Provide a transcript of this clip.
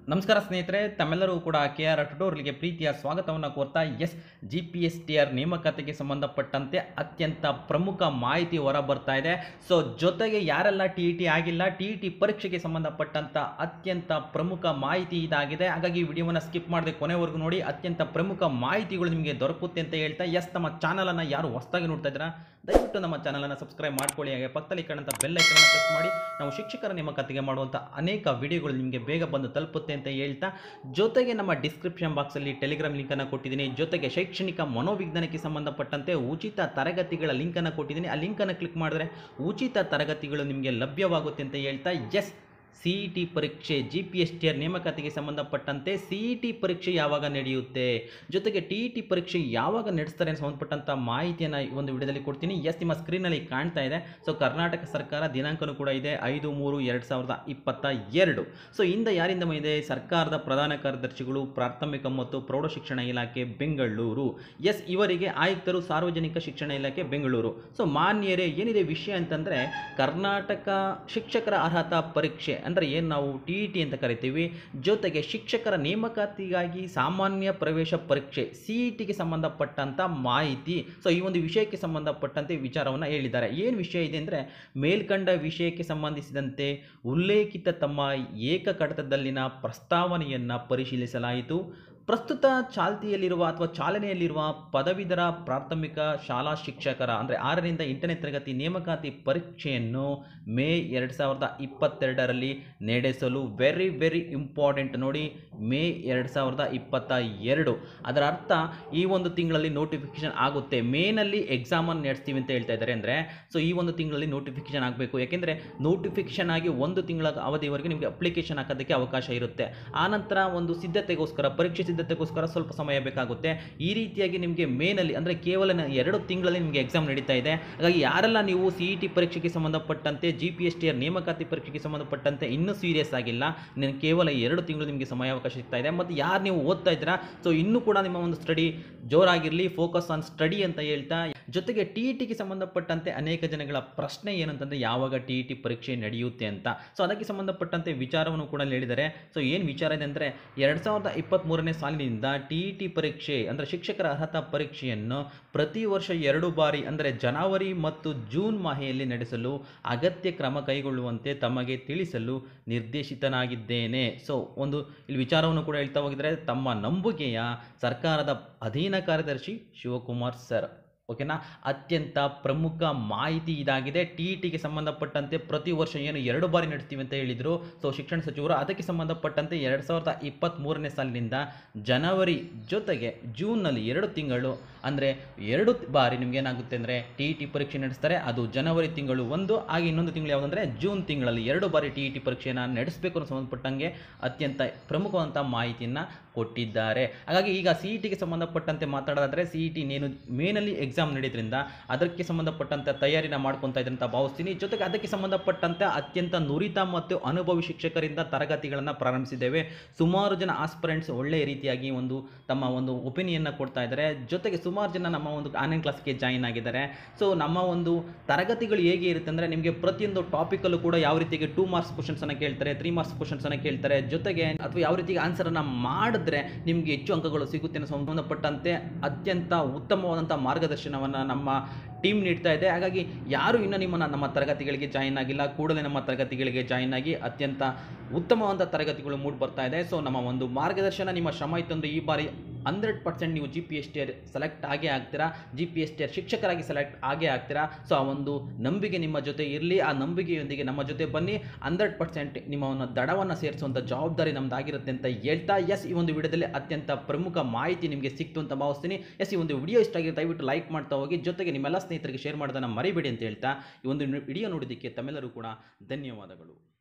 ನಮಸ್ಕಾರ ಸ್ನೇಹಿತರೆ ತಮ್ಮೆಲ್ಲರೂ ಕೂಡ ಕೆ ಆರ್ ಟ್ಯುಟೋರಿಯಲ್ಗೆ ಪ್ರೀತಿಯ ಸ್ವಾಗತವನ್ನು ಕೋರ್ತಾ S G P S T R ನೇಮಕಾತಿಗೆ ಸಂಬಂಧಪಟ್ಟಂತೆ ಅತ್ಯಂತ ಪ್ರಮುಖ ಮಾಹಿತಿ ಹೊರ ಬರ್ತಾ ಇದೆ ಸೊ ಜೊತೆಗೆ ಯಾರೆಲ್ಲ ಟಿ ಇ ಟಿ ಆಗಿಲ್ಲ ಟಿ ಇ ಟಿ ಪರೀಕ್ಷೆಗೆ ಸಂಬಂಧಪಟ್ಟಂತ ಅತ್ಯಂತ ಪ್ರಮುಖ ಮಾಹಿತಿ ಇದಾಗಿದೆ ಹಾಗಾಗಿ ಈ ವಿಡಿಯೋವನ್ನು ಸ್ಕಿಪ್ ಮಾಡದೆ ಕೊನೆವರೆಗೂ ನೋಡಿ ಅತ್ಯಂತ ಪ್ರಮುಖ ಮಾಹಿತಿಗಳು ನಿಮಗೆ ದೊರಕುತ್ತೆ ಅಂತ ಹೇಳ್ತಾ ಎಸ್ ನಮ್ಮ ಚಾನಲನ್ನು ಯಾರು ಹೊಸದಾಗಿ ನೋಡ್ತಾ ಇದ್ದೀರಾ ದಯವಿಟ್ಟು ನಮ್ಮ ಚಾನಲನ್ನು ಸಬ್ಸ್ಕ್ರೈಬ್ ಮಾಡ್ಕೊಳ್ಳಿ ಹಾಗೆ ಪಕ್ಕದಲ್ಲಿ ಕಾಣಂತ ಬೆಲ್ ಐಕನ್ನ ಪ್ರೆಸ್ ಮಾಡಿ ನಾವು ಶಿಕ್ಷಕರ ನೇಮಕಾತಿಗೆ ಮಾಡುವಂಥ ಅನೇಕ ವಿಡಿಯೋಗಳು ನಿಮಗೆ ಬೇಗ ಬಂದು ತಲುಪುತ್ತೆ ಅಂತ ಹೇಳ್ತಾ ಜೊತೆಗೆ ನಮ್ಮ ಡಿಸ್ಕ್ರಿಪ್ಷನ್ ಬಾಕ್ಸಲ್ಲಿ ಟೆಲಿಗ್ರಾಮ್ ಲಿಂಕನ್ನು ಕೊಟ್ಟಿದ್ದೀನಿ ಜೊತೆಗೆ ಶೈಕ್ಷಣಿಕ ಮನೋವಿಜ್ಞಾನಕ್ಕೆ ಸಂಬಂಧಪಟ್ಟಂತೆ ಉಚಿತ ತರಗತಿಗಳ ಲಿಂಕನ್ನು ಕೊಟ್ಟಿದ್ದೀನಿ ಆ ಲಿಂಕನ್ನು ಕ್ಲಿಕ್ ಮಾಡಿದ್ರೆ ಉಚಿತ ತರಗತಿಗಳು ನಿಮಗೆ ಲಭ್ಯವಾಗುತ್ತೆ ಅಂತ ಹೇಳ್ತಾ ಎಸ್ ಸಿ ಇ ಟಿ ಪರೀಕ್ಷೆ G P S T R ನೇಮಕಾತಿಗೆ ಸಂಬಂಧಪಟ್ಟಂತೆ ಸಿ ಇ ಟಿ ಪರೀಕ್ಷೆ ಯಾವಾಗ ನಡೆಯುತ್ತೆ ಜೊತೆಗೆ ಟಿ ಇ ಟಿ ಪರೀಕ್ಷೆ ಯಾವಾಗ ನಡೆಸ್ತಾರೆ ಅಂತ ಸಂಬಂಧಪಟ್ಟಂಥ ಮಾಹಿತಿಯನ್ನು ಈ ಒಂದು ವಿಡಿಯೋದಲ್ಲಿ ಕೊಡ್ತೀನಿ ಎಸ್ ನಿಮ್ಮ ಸ್ಕ್ರೀನಲ್ಲಿ ಕಾಣ್ತಾ ಇದೆ ಸೊ ಕರ್ನಾಟಕ ಸರ್ಕಾರ ದಿನಾಂಕನೂ ಕೂಡ ಇದೆ ಐದು ಮೂರು ಎರಡು ಸಾವಿರದ ಇಪ್ಪತ್ತ ಎರಡು ಸೊ ಇಂದ ಯಾರಿಂದ ಇದೆ ಸರ್ಕಾರದ ಪ್ರಧಾನ ಕಾರ್ಯದರ್ಶಿಗಳು ಪ್ರಾಥಮಿಕ ಮತ್ತು ಪ್ರೌಢಶಿಕ್ಷಣ ಇಲಾಖೆ ಬೆಂಗಳೂರು ಎಸ್ ಇವರಿಗೆ ಆಯುಕ್ತರು ಸಾರ್ವಜನಿಕ ಶಿಕ್ಷಣ ಇಲಾಖೆ ಬೆಂಗಳೂರು ಸೊ ಮಾನ್ಯರೇ ಏನಿದೆ ವಿಷಯ ಅಂತಂದರೆ ಕರ್ನಾಟಕ ಶಿಕ್ಷಕರ ಅರ್ಹತಾ ಪರೀಕ್ಷೆ ಅಂದರೆ ಏನು ನಾವು ಟಿ ಇ ಟಿ ಅಂತ ಕರಿತೀವಿ ಜೊತೆಗೆ ಶಿಕ್ಷಕರ ನೇಮಕಾತಿಗಾಗಿ ಸಾಮಾನ್ಯ ಪ್ರವೇಶ ಪರೀಕ್ಷೆ ಸಿ ಇ ಟಿಗೆ ಸಂಬಂಧಪಟ್ಟಂಥ ಮಾಹಿತಿ ಸೊ ಈ ಒಂದು ವಿಷಯಕ್ಕೆ ಸಂಬಂಧಪಟ್ಟಂತೆ ವಿಚಾರವನ್ನು ಹೇಳಿದ್ದಾರೆ ಏನು ವಿಷಯ ಇದೆ ಅಂದರೆ ಮೇಲ್ಕಂಡ ವಿಷಯಕ್ಕೆ ಸಂಬಂಧಿಸಿದಂತೆ ಉಲ್ಲೇಖಿತ ತಮ್ಮ ಏಕಕಡತದಲ್ಲಿನ ಪ್ರಸ್ತಾವನೆಯನ್ನು ಪರಿಶೀಲಿಸಲಾಯಿತು ಪ್ರಸ್ತುತ ಚಾಲ್ತಿಯಲ್ಲಿರುವ ಅಥವಾ ಚಾಲನೆಯಲ್ಲಿರುವ ಪದವೀಧರ ಪ್ರಾಥಮಿಕ ಶಾಲಾ ಶಿಕ್ಷಕರ ಅಂದರೆ ಆರರಿಂದ ಎಂಟನೇ ತರಗತಿ ನೇಮಕಾತಿ ಪರೀಕ್ಷೆಯನ್ನು ಮೇ ಎರಡು ಸಾವಿರದ ಇಪ್ಪತ್ತೆರಡರಲ್ಲಿ ನಡೆಸಲು ವೆರಿ ವೆರಿ ಇಂಪಾರ್ಟೆಂಟ್ ನೋಡಿ ಮೇ ಎರಡು ಸಾವಿರದ ಇಪ್ಪತ್ತ ಎರಡು ಅದರ ಅರ್ಥ ಈ ಒಂದು ತಿಂಗಳಲ್ಲಿ ನೋಟಿಫಿಕೇಶನ್ ಆಗುತ್ತೆ ಮೇನಲ್ಲಿ ಎಕ್ಸಾಮನ್ನು ನಡೆಸ್ತೀವಿ ಅಂತ ಹೇಳ್ತಾ ಇದ್ದಾರೆ ಅಂದರೆ ಸೊ ಈ ಒಂದು ತಿಂಗಳಲ್ಲಿ ನೋಟಿಫಿಕೇಶನ್ ಆಗಬೇಕು ಯಾಕೆಂದರೆ ನೋಟಿಫಿಕೇಶನ್ ಆಗಿ ಒಂದು ತಿಂಗಳ ಅವಧಿವರೆಗೆ ನಿಮಗೆ ಅಪ್ಲಿಕೇಶನ್ ಹಾಕೋದಕ್ಕೆ ಅವಕಾಶ ಇರುತ್ತೆ ಆನಂತರ ಒಂದು ಸಿದ್ಧತೆಗೋಸ್ಕರ ಪರೀಕ್ಷೆ ಸಿದ್ಧತೆಗೋಸ್ಕರ ಸ್ವಲ್ಪ ಸಮಯ ಬೇಕಾಗುತ್ತೆ ಈ ರೀತಿಯಾಗಿ ನಿಮಗೆ ಮೇನಲ್ಲಿ ಅಂದರೆ ಕೇವಲ ನ- ಎರಡು ತಿಂಗಳಲ್ಲಿ ನಿಮಗೆ ಎಕ್ಸಾಮ್ ನಡೀತಾ ಇದೆ ಹಾಗಾಗಿ ಯಾರೆಲ್ಲ ನೀವು ಸಿ ಇ ಟಿ ಪರೀಕ್ಷೆಗೆ ಸಂಬಂಧಪಟ್ಟಂತೆ G P S T R ನೇಮಕಾತಿ ಪರೀಕ್ಷೆಗೆ ಸಂಬಂಧಪಟ್ಟಂತೆ ಇನ್ನೂ ಸೀರಿಯಸ್ ಆಗಿಲ್ಲ ನಿಮಗೆ ಕೇವಲ ಎರಡು ತಿಂಗಳು ನಿಮಗೆ ಸಮಯಾವಕಾಶ ಸಿಗ್ತಾ ಇದೆ ಮತ್ತು ಯಾರು ನೀವು ಓದ್ತಾ ಇದ್ದೀರಾ ಸೊ ಇನ್ನೂ ಕೂಡ ನಿಮ್ಮ ಒಂದು ಸ್ಟಡಿ ಜೋರಾಗಿರಲಿ ಫೋಕಸ್ ಆನ್ ಸ್ಟಡಿ ಅಂತ ಹೇಳ್ತಾ ಜೊತೆಗೆ ಟಿ ಇ ಟಿಗೆ ಸಂಬಂಧಪಟ್ಟಂತೆ ಅನೇಕ ಜನಗಳ ಪ್ರಶ್ನೆ ಏನಂತಂದರೆ ಯಾವಾಗ ಟಿ ಇ ಟಿ ಪರೀಕ್ಷೆ ನಡೆಯುತ್ತೆ ಅಂತ ಸೊ ಅದಕ್ಕೆ ಸಂಬಂಧಪಟ್ಟಂತೆ ವಿಚಾರವನ್ನು ಕೂಡ ಹೇಳಿದ್ದಾರೆ ಸೊ ಏನು ವಿಚಾರ ಇದೆ ಅಂದರೆ ಎರಡು ಸಾವಿರದ ಇಪ್ಪತ್ತ್ಮೂರನೇ ಸಾಲಿನಿಂದ ಟಿ ಇ ಟಿ ಪರೀಕ್ಷೆ ಅಂದರೆ ಶಿಕ್ಷಕರ ಅರ್ಹತಾ ಪರೀಕ್ಷೆಯನ್ನು ಪ್ರತಿ ವರ್ಷ ಎರಡು ಬಾರಿ ಅಂದರೆ ಜನವರಿ ಮತ್ತು ಜೂನ್ ಮಾಹೆಯಲ್ಲಿ ನಡೆಸಲು ಅಗತ್ಯ ಕ್ರಮ ಕೈಗೊಳ್ಳುವಂತೆ ತಮಗೆ ತಿಳಿಸಲು ನಿರ್ದೇಶಿತನಾಗಿದ್ದೇನೆ ಸೊ ಒಂದು ಇಲ್ಲಿ ವಿಚಾರವನ್ನು ಕೂಡ ಹೇಳ್ತಾ ಹೋಗಿದರೆ ತಮ್ಮ ನಂಬುಗೆಯ ಸರ್ಕಾರದ ಅಧೀನ ಕಾರ್ಯದರ್ಶಿ ಶಿವಕುಮಾರ್ ಸರ್ ಓಕೆನಾ ಅತ್ಯಂತ ಪ್ರಮುಖ ಮಾಹಿತಿ ಇದಾಗಿದೆ ಟಿ ಇ ಟಿಗೆ ಸಂಬಂಧಪಟ್ಟಂತೆ ಪ್ರತಿ ವರ್ಷ ಏನು ಎರಡು ಬಾರಿ ನಡೆಸ್ತೀವಿ ಅಂತ ಹೇಳಿದರು ಸೊ ಶಿಕ್ಷಣ ಸಚಿವರು ಅದಕ್ಕೆ ಸಂಬಂಧಪಟ್ಟಂತೆ ಎರಡು ಸಾವಿರದ ಇಪ್ಪತ್ತ್ಮೂರನೇ ಸಾಲಿನಿಂದ ಜನವರಿ ಜೊತೆಗೆ ಜೂನ್ನಲ್ಲಿ ಎರಡು ತಿಂಗಳು ಅಂದರೆ ಎರಡು ಬಾರಿ ನಿಮ್ಗೆ ಏನಾಗುತ್ತೆ ಅಂದರೆ ಟಿ ಇ ಟಿ ಪರೀಕ್ಷೆ ನಡೆಸ್ತಾರೆ ಅದು ಜನವರಿ ತಿಂಗಳು ಒಂದು ಹಾಗೆ ಇನ್ನೊಂದು ತಿಂಗಳು ಯಾವುದಂದರೆ ಜೂನ್ ತಿಂಗಳಲ್ಲಿ ಎರಡು ಬಾರಿ ಟಿ ಇ ಟಿ ಪರೀಕ್ಷೆಯನ್ನು ನಡೆಸಬೇಕು ಅನ್ನೋ ಸಂಬಂಧಪಟ್ಟಂಗೆ ಅತ್ಯಂತ ಪ್ರಮುಖವಾದಂಥ ಮಾಹಿತಿಯನ್ನು ಕೊಟ್ಟಿದ್ದಾರೆ ಹಾಗಾಗಿ ಈಗ ಸಿ ಇ ಟಿಗೆ ಸಂಬಂಧಪಟ್ಟಂತೆ ಮಾತಾಡೋದಾದರೆ ಸಿ ಇ ಟಿ ನೇನು ಮೇನಲ್ಲಿ ಎಕ್ಸಾಮ್ ನಡೀದ್ರಿಂದ ಅದಕ್ಕೆ ಸಂಬಂಧಪಟ್ಟಂತೆ ತಯಾರಿನ ಮಾಡ್ಕೊತಾ ಇದ್ರೆ ಅಂತ ಭಾವಿಸ್ತೀನಿ ಜೊತೆಗೆ ಅದಕ್ಕೆ ಸಂಬಂಧಪಟ್ಟಂತೆ ಅತ್ಯಂತ ನುರಿತ ಮತ್ತು ಅನುಭವಿ ಶಿಕ್ಷಕರಿಂದ ತರಗತಿಗಳನ್ನು ಪ್ರಾರಂಭಿಸಿದ್ದೇವೆ ಸುಮಾರು ಜನ ಆಸ್ಪರೆಂಟ್ಸ್ ಒಳ್ಳೆಯ ರೀತಿಯಾಗಿ ಒಂದು ತಮ್ಮ ಒಂದು ಒಪಿನಿಯನ್ನ ಕೊಡ್ತಾ ಇದ್ದಾರೆ ಜೊತೆಗೆ ಸುಮಾರು ಜನ ನಮ್ಮ ಒಂದು ಆನ್ಲೈನ್ ಕ್ಲಾಸ್ಗೆ ಜಾಯಿನ್ ಆಗಿದ್ದಾರೆ ಸೊ ನಮ್ಮ ಒಂದು ತರಗತಿಗಳು ಹೇಗೆ ಇರುತ್ತೆ ಅಂದರೆ ನಿಮಗೆ ಪ್ರತಿಯೊಂದು ಟಾಪಿಕಲ್ಲೂ ಕೂಡ ಯಾವ ರೀತಿಯಾಗಿ ಟೂ ಮಾರ್ಕ್ಸ್ ಕ್ವಶನ್ಸನ್ನು ಕೇಳ್ತಾರೆ ತ್ರೀ ಮಾರ್ಕ್ಸ್ ಕ್ವಶನ್ಸನ್ನು ಕೇಳ್ತಾರೆ ಜೊತೆಗೆ ಅಥವಾ ಯಾವ ರೀತಿಗೆ ಆನ್ಸರನ್ನು ಮಾಡಿದ್ರೆ ನಿಮಗೆ ಹೆಚ್ಚು ಅಂಕಗಳು ಸಿಗುತ್ತೆ ಅನ್ನೋ ಸಂಬಂಧಪಟ್ಟಂತೆ ಅತ್ಯಂತ ಉತ್ತಮವಾದಂಥ ಮಾರ್ಗದರ್ಶನವನ್ನು ನಮ್ಮ ಟೀಮ್ ನೀಡ್ತಾ ಇದೆ ಹಾಗಾಗಿ ಯಾರು ಇನ್ನೂ ನಿಮ್ಮನ್ನು ನಮ್ಮ ತರಗತಿಗಳಿಗೆ ಜಾಯಿನ್ ಆಗಿಲ್ಲ ಕೂಡಲೇ ನಮ್ಮ ತರಗತಿಗಳಿಗೆ ಜಾಯಿನ್ ಆಗಿ ಅತ್ಯಂತ ಉತ್ತಮವಾದ ತರಗತಿಗಳು ಮೂಡಿ ಬರ್ತಾ ಇದೆ ಸೊ ನಮ್ಮ ಒಂದು ಮಾರ್ಗದರ್ಶನ ನಿಮ್ಮ ಶ್ರಮ ಇತ್ತು ಅಂದರೆ ಈ ಬಾರಿ ಹಂಡ್ರೆಡ್ ಪರ್ಸೆಂಟ್ ನೀವು G P S T R select ಆಗೇ ಆಗ್ತೀರಾ G P S T R ಶಿಕ್ಷಕರಾಗಿ ಸೆಲೆಕ್ಟ್ ಆಗೇ ಆಗ್ತೀರಾ ಸೊ ಆ ಒಂದು ನಂಬಿಕೆ ನಿಮ್ಮ ಜೊತೆ ಇರಲಿ ಆ ನಂಬಿಕೆಯೊಂದಿಗೆ ನಮ್ಮ ಜೊತೆ ಬನ್ನಿ ಹಂಡ್ರೆಡ್ ಪರ್ಸೆಂಟ್ ನಿಮ್ಮ ಒಂದು ದಡವನ್ನು ಸೇರಿಸುವಂಥ ಜವಾಬ್ದಾರಿ ನಮ್ದಾಗಿರುತ್ತೆ ಅಂತ ಹೇಳ್ತಾ ಎಸ್ ಈ ಒಂದು ವಿಡಿಯೋದಲ್ಲಿ ಅತ್ಯಂತ ಪ್ರಮುಖ ಮಾಹಿತಿ ನಿಮಗೆ ಸಿಕ್ತು ಅಂತ ಭಾವಿಸ್ತೀನಿ ಎಸ್ ಈ ಒಂದು ವಿಡಿಯೋ ಇಷ್ಟ ಆಗಿದೆ ದಯವಿಟ್ಟು ಲೈಕ್ ಮಾಡ್ತಾ ಹೋಗಿ ಜೊತೆಗೆ ನಿಮ್ಮೆಲ್ಲ ಸ್ನೇಹಿತರಿಗೆ ಶೇರ್ ಮಾಡೋದನ್ನು ಮರಿಬೇಡಿ ಅಂತ ಹೇಳ್ತಾ ಈ ಒಂದು ವಿಡಿಯೋ ನೋಡೋದಕ್ಕೆ ತಮ್ಮೆಲ್ಲರೂ ಕೂಡ ಧನ್ಯವಾದಗಳು